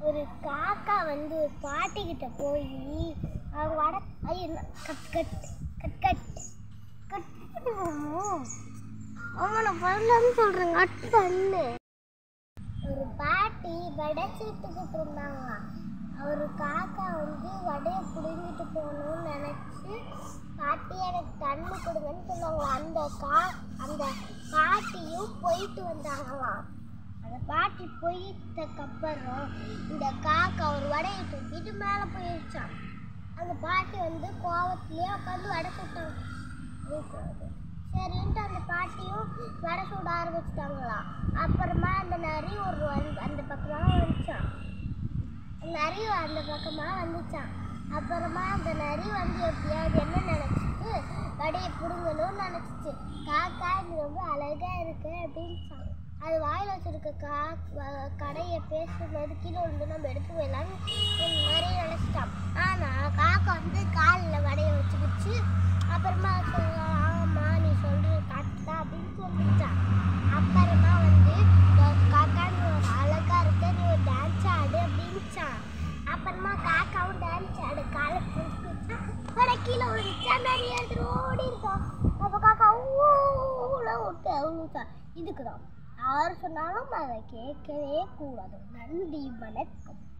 ஒரு காக்கா வந்து ஒரு பாட்டிக்கிட்ட போய் அவங்க வட ஐயோ என்ன, cut cut cut cut cut பண்ணுவோம் அவங்க நான் பண்ணலன்னு சொல்கிறேன் கட் பண்ணு ஒரு பாட்டி வடை சுட்டுக்கிட்டு இருந்தாங்க ஒரு காக்கா வந்து வடையை பிடுங்கிட்டு போகணும்னு நினச்சி பாட்டி எனக்கு தண்ணி கொடுங்கன்னு சொன்னாங்க அந்த கா அந்த பாட்டியும் போயிட்டு வந்தாங்களாம் அந்த பாட்டி போயிட்டக்கப்புறம் இந்த காக்கா ஒரு வடையை தூக்கிட்டு மேலே போயிடுச்சான் அந்த பாட்டி வந்து கோவத்திலேயே உட்காந்து வடை சுட்டாங்க வீட்டுல. சரின்ட்டு அந்த பாட்டியும் வடை சுட ஆரம்பிச்சிட்டாங்களாம் அப்புறமா அந்த நரி ஒரு வந்து- அந்த பக்கமாக வந்துச்சான் நரி அந்த பக்கமாக வந்துச்சான் அப்புறமா அந்த நரி வந்து எப்படியாவது என்ன நினச்சிட்டு வடையை பிடுங்கணும்னு நினச்சிச்சு காக்கா இது ரொம்ப அழகாக இருக்கு அப்படின்ச்சான் அது வாயில் வச்சிருக்க கா வ- கடையை பேசும்போது கீழே விழுந்து நம்ம எடுத்து போயிடலாம்னு நிறைய நினச்சிட்டான் ஆனால் காக்கா வந்து காலில் வடையை வச்சுக்கிச்சு அப்புறமா சொல்ல ஆமா நீ சொல்றது கரெக்ட் தான் அப்படின்னு சொல்லிட்டான் அப்புறமா வந்து "கா- காக்கா நீ ஒரு அழகா இருக்க நீ ஒரு டான்ஸ் ஆடு அப்படின்ச்சான் அப்புறமா காக்காவும் டான்ஸ் ஆடு காலை பிடிச்சிச்சா வட கீழே விழுந்துச்சா நிறைய இடத்துல ஓடி இருக்கோம் அப்போ காக்கா ஊழ விட்டு அழுச்சா இதுக்கு தான் யார் சொன்னாலும் அதை கேட்கவே கூடாது நன்றி வணக்கம்